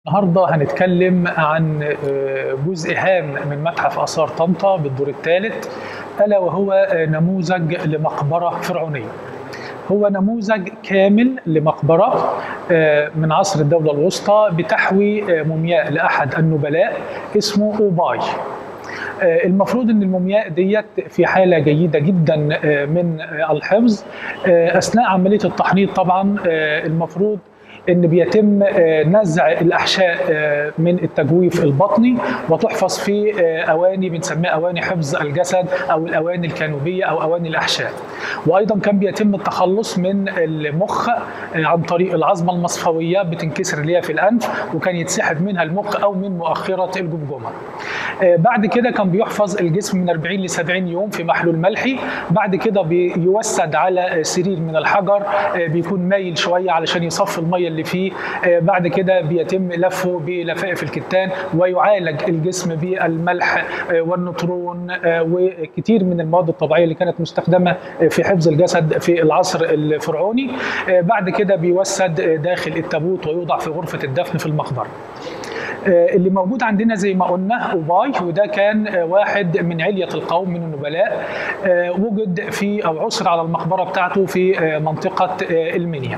النهارده هنتكلم عن جزء هام من متحف آثار طنطا بالدور الثالث ألا وهو نموذج لمقبرة فرعونية. هو نموذج كامل لمقبرة من عصر الدولة الوسطى بتحوي مومياء لأحد النبلاء اسمه أوباي. المفروض ان المومياء ديت في حاله جيده جدا من الحفظ اثناء عمليه التحنيط طبعا المفروض ان بيتم نزع الاحشاء من التجويف البطني وتحفظ في اواني بنسميها اواني حفظ الجسد او الاواني الكانوبيه او اواني الاحشاء وايضا كان بيتم التخلص من المخ عن طريق العظمه المصفويه بتنكسر اللي هي في الانف وكان يتسحب منها المخ او من مؤخره الجمجمه بعد كده كان بيحفظ الجسم من 40 ل 70 يوم في محلول ملحي بعد كده بيوسد على سرير من الحجر بيكون مايل شويه علشان يصفي الميه اللي فيه بعد كده بيتم لفه بلفائف الكتان ويعالج الجسم بالملح والنطرون وكثير من المواد الطبيعيه اللي كانت مستخدمه في حفظ الجسد في العصر الفرعوني بعد كده بيوسد داخل التابوت ويوضع في غرفه الدفن في المقبره اللي موجود عندنا زي ما قلنا اوباي وده كان واحد من علية القوم من النبلاء وجد في او عثر على المقبره بتاعته في منطقه المنيا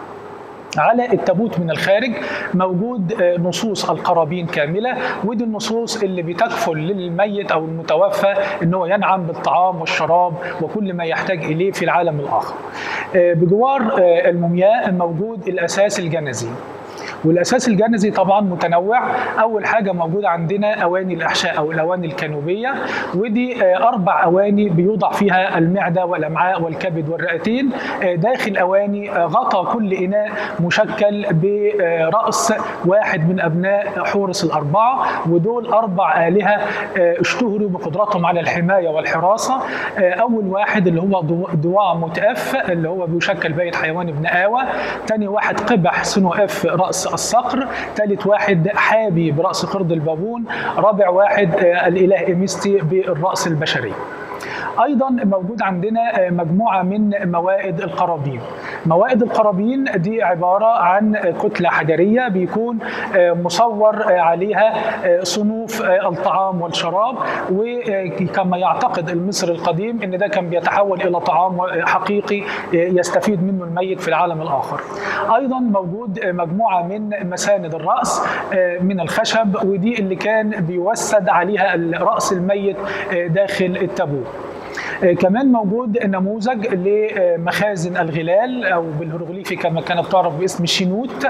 على التابوت من الخارج موجود نصوص القرابين كامله ودي النصوص اللي بتكفل للميت او المتوفى ان هو ينعم بالطعام والشراب وكل ما يحتاج اليه في العالم الاخر. بجوار المومياء موجود الاساس الجنزي والاساس الجنزي طبعا متنوع اول حاجه موجوده عندنا اواني الاحشاء او الاواني الكانوبيه ودي اربع اواني بيوضع فيها المعده والامعاء والكبد والرئتين داخل اواني غطى كل اناء مشكل براس واحد من ابناء حورس الاربعه ودول اربع الهه اشتهروا بقدرتهم على الحمايه والحراسه اول واحد اللي هو ضواع متاف اللي هو بيشكل بيت حيوان ابن اوى ثاني واحد قبح سنو اف راس الصقر ثالث واحد حابي برأس قرد البابون رابع واحد الإله إيميستي بالرأس البشري ايضا موجود عندنا مجموعه من موائد القرابين موائد القرابين دي عباره عن كتله حجريه بيكون مصور عليها صنوف الطعام والشراب وكما يعتقد المصري القديم ان ده كان بيتحول الى طعام حقيقي يستفيد منه الميت في العالم الاخر ايضا موجود مجموعه من مساند الراس من الخشب ودي اللي كان بيوسد عليها راس الميت داخل التابوت كمان موجود نموذج لمخازن الغلال او بالهيروغليفي كما كانت تعرف باسم الشينوت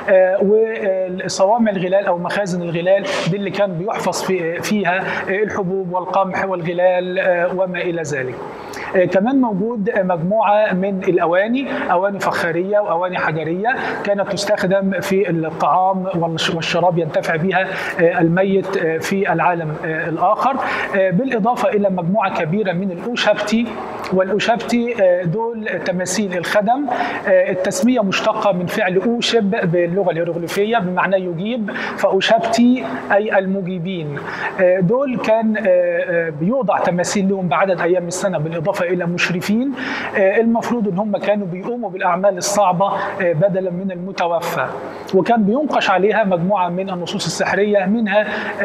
وصوامع الغلال او مخازن الغلال دي اللي كان بيحفظ في فيها الحبوب والقمح والغلال وما الى ذلك. كمان موجود مجموعه من الاواني اواني فخاريه واواني حجريه كانت تستخدم في الطعام والشراب ينتفع بها الميت في العالم الاخر بالاضافه الى مجموعه كبيره من الاوشبتي والاوشبتي دول تماثيل الخدم التسميه مشتقه من فعل اوشب باللغه الهيروغليفيه بمعنى يجيب فاوشبتي اي المجيبين دول كان بيوضع تماثيل لهم بعدد ايام السنه بالاضافه الى مشرفين المفروض ان هم كانوا بيقوموا بالاعمال الصعبه بدلا من المتوفى وكان بينقش عليها مجموعه من النصوص السحريه منها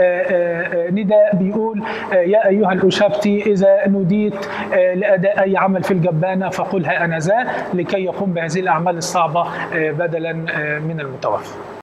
نداء بيقول يا ايها الاوشبتي اذا نوديت لاداء اي عمل في الجبانه فقل ها انا ذا لكي يقوم بهذه الاعمال الصعبه بدلا من المتوفى